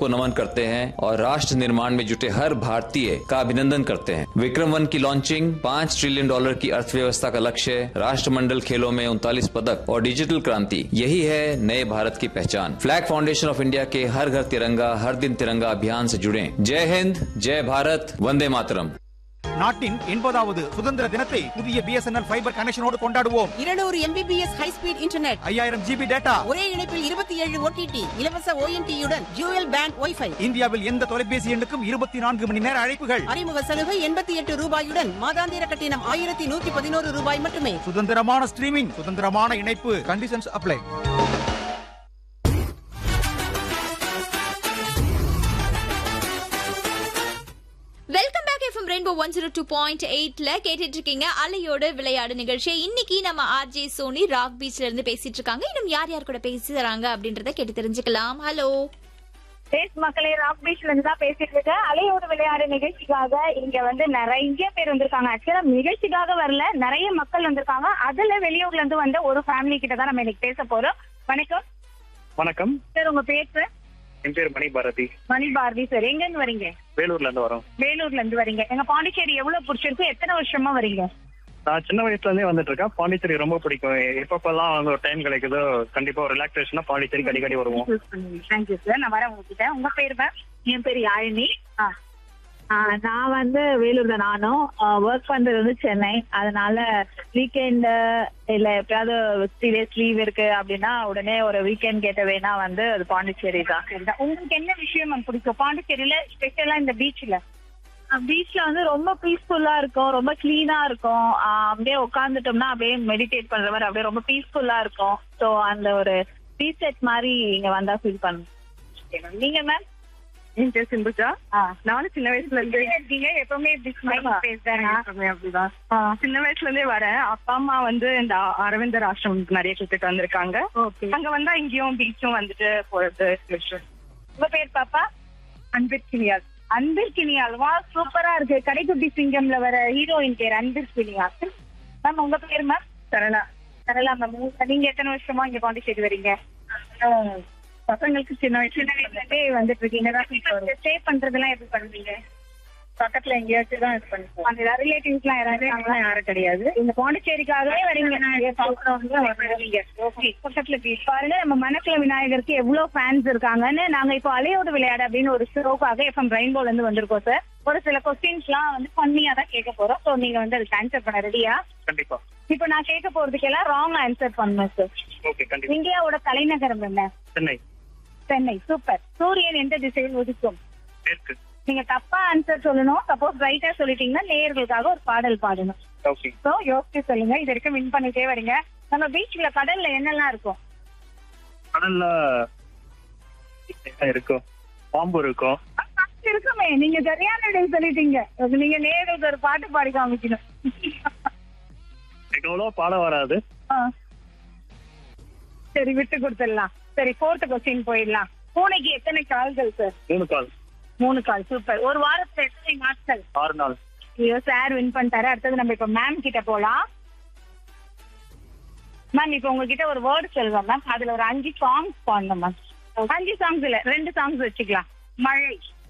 को नमन करते हैं और राष्ट्र निर्माण में जुटे हर भारतीय का अभिनंदन करते हैं विक्रम वन की लॉन्चिंग पाँच ट्रिलियन डॉलर की अर्थव्यवस्था का लक्ष्य राष्ट्रमंडल खेलों में उनतालीस पदक और डिजिटल क्रांति यही है नए भारत की पहचान फ्लैग फाउंडेशन ऑफ इंडिया के हर घर तिरंगा हर दिन तिरंगा अभियान से जुड़े जय हिंद जय भारत वंदे मातरम நாட்டின் எண்பதாவது சுதந்திர தினத்தை புதிய பிஎஸ்என்எல் ஃபைபர் கனெக்ஷனோடு கொண்டாடுவோம் இருநூறு எம்பிபிஎஸ் ஹை ஸ்பீட் இன்டர்நெட் ஐயாயிரம் ஜிபி டேட்டா ஒரே இணைப்பில் இருபத்தி ஏழு ஓடிடி இலவச ஓஎன்டியுடன் ஜூயல் பேண்ட் ஒய்ஃபை இந்தியாவில் எந்த தொலைபேசி எண்ணுக்கும் இருபத்தி நான்கு மணி நேர அழைப்புகள் அறிமுக சலுகை எண்பத்தி எட்டு ரூபாயுடன் மாதாந்திர கட்டணம் ஆயிரத்தி நூத்தி பதினோரு ரூபாய் மட்டுமே சுதந்திரமான ஸ்ட்ரீமிங் சுதந்திரமான இணைப்பு conditions apply welcome back FM rainbow one zero two point எயிட்ல கேட்டுட்டு இருக்கீங்க அலையோட விளையாடு நிகழ்ச்சி இன்னைக்கு நம்ம ஆர்ஜே சோனி ராக் பீச்ல இருந்து பேசிட்டு இருக்காங்க இன்னும் யார் யார் கூட பேசுறாங்க அப்படின்றத கேட்டு தெரிஞ்சுக்கலாம் ஹலோ பேஸ் மக்களே ராக் பீச்ல இருந்து தான் பேசிட்டு இருக்கேன் அலையோடு விளையாடு நிகழ்ச்சிக்காக இங்க வந்து நிறைய பேர் வந்திருக்காங்க ஆக்சுவலா நிகழ்ச்சிக்காக வரல நிறைய மக்கள் வந்திருக்காங்க அதுல வெளியூர்ல இருந்து வந்த ஒரு ஃபேமிலி கிட்ட தான் நம்ம இன்னைக்கு பேச போறோம் வணக்கம் வணக்கம் சார் உங்க பேர் சார் என் பேர் மணி பாரதி மணி பாரதி சார் எங்க இருந்து வரீங்க வேலூர்ல இருந்து வரோம் வேலூர்ல இருந்து வரீங்க எங்க பாண்டிச்சேரி எவ்வளவு பிடிச்சிருக்கு எத்தனை வருஷமா வரீங்க நான் சின்ன வயசுல இருந்தே வந்துட்டு இருக்கேன் பாண்டிச்சேரி ரொம்ப பிடிக்கும் எப்பப்பெல்லாம் வந்து ஒரு டைம் கிடைக்குதோ கண்டிப்பா ஒரு ரிலாக்ஸேஷனா பாண்டிச்சேரிக்கு அடிக்கடி வருவோம் தேங்க்யூ சார் நான் வரேன் உங்ககிட்ட உங்க பேர் மேம் என் பேர் யாழினி ஆ. ஆ, நான் வந்து வேலூர் தான் நானும் ஒர்க் பண்றது வந்து சென்னை அதனால வீக்கெண்ட் இல்ல எப்பயாவது த்ரீ டேஸ் லீவ் இருக்கு அப்படின்னா உடனே ஒரு வீக்கெண்ட் கேட்ட வேணா வந்து அது பாண்டிச்சேரி தான் சரிதான். உங்களுக்கு என்ன விஷயம் மேம் பிடிக்கும் பாண்டிச்சேரியில ஸ்பெஷலா இந்த பீச்ல பீச்ல வந்து ரொம்ப பீஸ்ஃபுல்லா இருக்கும் ரொம்ப கிளீனா இருக்கும் ஆ, அப்படியே உட்காந்துட்டோம்னா அப்படியே மெடிடேட் பண்ற மாதிரி அப்படியே ரொம்ப பீஸ்ஃபுல்லா இருக்கும் சோ அந்த ஒரு ரீசெட் மாதிரி இங்க வந்தா ஃபீல் பண்ணும் நீங்க மேம் என் பேர் சிம்புஜா நானும் சின்ன வயசுல இருந்து இருக்கீங்க எப்பவுமே பிசினஸ் பேசுறேன் அப்படிதான் சின்ன வயசுல இருந்தே வரேன் அப்பா அம்மா வந்து இந்த அரவிந்தர் ஆசிரமத்துக்கு நிறைய கூட்டிட்டு வந்திருக்காங்க ஓகே அங்க வந்தா இங்கேயும் பீச்சும் வந்துட்டு போறது உங்க பேர் பாப்பா அன்பிற்கினியால் அன்பிற்கினியால் வா சூப்பரா இருக்கு கடைக்குட்டி சிங்கம்ல வர ஹீரோயின் பேர் அன்பிற்கினியால் மேம் உங்க பேர் மேம் சரளா சரளா மேம் நீங்க எத்தனை வருஷமா இங்க பாண்டிச்சேரி வரீங்க பசங்களுக்கு சின்ன சின்ன வயசுல வயசுல இருந்தே வந்துட்டு இருக்கீங்க ஸ்டே பண்றதெல்லாம் எப்படி பண்ணுவீங்க பக்கத்துல எங்கேயாச்சும் தான் இது பண்ணிப்போம் அந்த ரிலேட்டிவ்ஸ் எல்லாம் யாராவது இருக்காங்களா? யாரும் கிடையாது இந்த பாண்டிச்சேரிக்காகவே வரீங்க வருவீங்க. Okay. பக்கத்துல beach. பாருங்க நம்ம மணக்குள விநாயகருக்கு எவ்வளவு ஃபேன்ஸ் இருக்காங்கன்னு நாங்க இப்போ அலையோடு விளையாடு அப்படின்னு ஒரு ஷோக்காக எஃப்எம் ரெயின்போல இருந்து வந்திருக்கோம் சார் ஒரு சில கொஸ்டின்ஸ் எல்லாம் வந்து பண்ணியா தான் கேட்க போறோம் சோ நீங்க வந்து அதுக்கு ஆன்சர் பண்ண ரெடியா கண்டிப்பா இப்போ நான் கேட்க போறதுக்கெல்லாம் ராங் ஆன்சர் பண்ணணும் சார் ஓகே கண்டிப்பா இந்தியாவோட தலைநகரம் என்ன சென்னை சென்னை சூப்பர் சூரியன் எந்த திசையில் உதிக்கும் மேற்கு நீங்க தப்பா ஆன்சர் சொல்லணும் சப்போஸ் ரைட்டா சொல்லிட்டீங்கன்னா நேயர்களுக்காக ஒரு பாடல் பாடணும் ஓகே சோ யோசிச்சு சொல்லுங்க இது வரைக்கும் வின் பண்ணிட்டே வரீங்க நம்ம பீச்ல கடல்ல என்னெல்லாம் இருக்கும் கடல்ல என்ன இருக்கும் பாம்பு இருக்கும் அது இருக்குமே நீங்க சரியான இடம் சொல்லிட்டீங்க அது நீங்க நேருக்கு ஒரு பாட்டு பாடி காமிக்கணும் எனக்கு அவ்வளோ பாடம் வராது ஆ. சரி விட்டு கொடுத்துடலாம் சரி ஃபோர்த் கொஸ்டின் போயிடலாம் பூனைக்கு எத்தனை கால்கள் சார் மூணு கால் மூணு கால் சூப்பர் ஒரு வாரத்துல எத்தனை நாட்கள் ஆறு நாள் ஐயோ சார் வின் பண்ணிட்டாரு அடுத்தது நம்ம இப்ப மேம் கிட்ட போலாம் மேம் இப்ப உங்ககிட்ட ஒரு வேர்டு சொல்லுவோம் மேம் அதுல ஒரு அஞ்சு சாங்ஸ் பாடணும் மேம் அஞ்சு சாங்ஸ் இல்ல ரெண்டு சாங்ஸ் வச்சுக்கலாம் மழை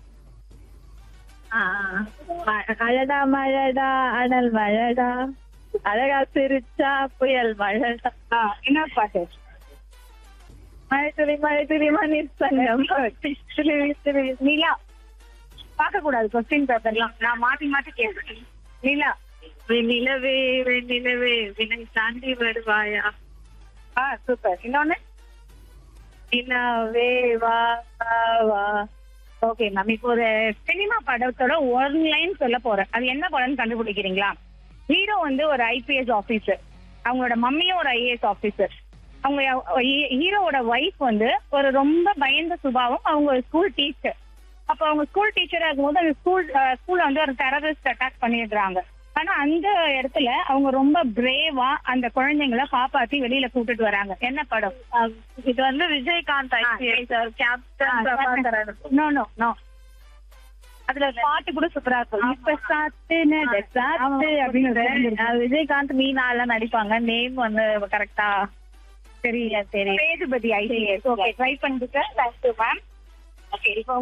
அழடா மழடா அனல் மழடா அழகா சிரிச்சா புயல் மழடா ஆ, என்ன பாட்டு மழை துளி மழை துளி மணி சங்கம் துளி துளி நிலா பார்க்க கூடாது கொஸ்டின் பேப்பர்லாம் நான் மாத்தி மாத்தி கேட்பேன் நிலா வெண்ணிலவே வெண்ணிலவே வினை தாண்டி வருவாயா ஆ சூப்பர் இன்னொன்னு நிலாவே வா வா, வா ஓகே மேம் இப்போ ஒரு சினிமா படத்தோட ஒன் லைன் சொல்ல போறேன் அது என்ன படம்னு கண்டுபிடிக்கிறீங்களா ஹீரோ வந்து ஒரு ஐபிஎஸ் ஆபீசர் அவங்களோட மம்மியும் ஒரு ஐஏஎஸ் ஆபீசர் அவங்க ஹீரோவோட ஒய்ஃப் வந்து ஒரு ரொம்ப பயந்த சுபாவம் அவங்க ஒரு ஸ்கூல் டீச்சர் அப்ப அவங்க ஸ்கூல் டீச்சரா இருக்கும்போது அந்த ஸ்கூல் ஸ்கூல்ல வந்து ஒரு டெரரிஸ்ட் அட்டாக் பண்ணிடுறாங்க ஆனா அந்த இடத்துல அவங்க ரொம்ப பிரேவா அந்த குழந்தைங்களை காப்பாத்தி வெளியில கூட்டிட்டு வராங்க என்ன படம் இது வந்து Vijayakanth IPS captain Prabhakaran no no no அதுல ஒரு பாட்டு கூட சூப்பரா இருக்கும் இப்ப சாத்து நட சாத்து அப்படின்னு ஒரு song இருக்கு. அது விஜயகாந்த் மீனா எல்லாம் நடிப்பாங்க நேம் வந்து கரெக்டா தெரியல தெரியல சேதுபதி ஐசிஎஸ் ஓகே ட்ரை பண்ணிட்டு தேங்க்யூ மேம் ஓகே இப்போ